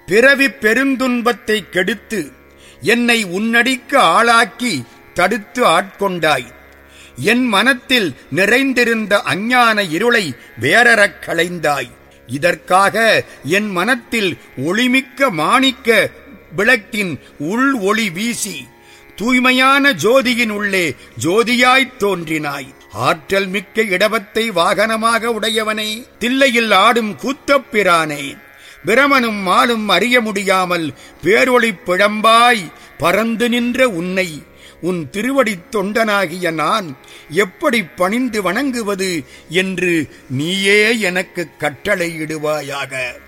பிறவி பெருந்துன்பத்தை கெடுத்து என்னை உன்னடிக்கு ஆளாக்கி தடுத்து ஆட்கொண்டாய் என் மனத்தில் நிறைந்திருந்த அஞ்ஞான இருளை வேறறக் களைந்தாய் இதற்காக என் மனத்தில் ஒளிமிக்க மாணிக்க விளக்கின் உள் ஒளி வீசி தூய்மையான ஜோதியின் உள்ளே ஜோதியாய்த் தோன்றினாய் ஆற்றல் மிக்க இடவத்தை வாகனமாக உடையவனே தில்லையில் ஆடும் கூத்தப்பிரானே பிரமனும் மாலும் அறிய முடியாமல் பேரொளிப் பிழம்பாய் பறந்து நின்ற உன்னை உன் திருவடித் தொண்டனாகிய நான் எப்படி பணிந்து வணங்குவது என்று நீயே எனக்கு கட்டளையிடுவாயாக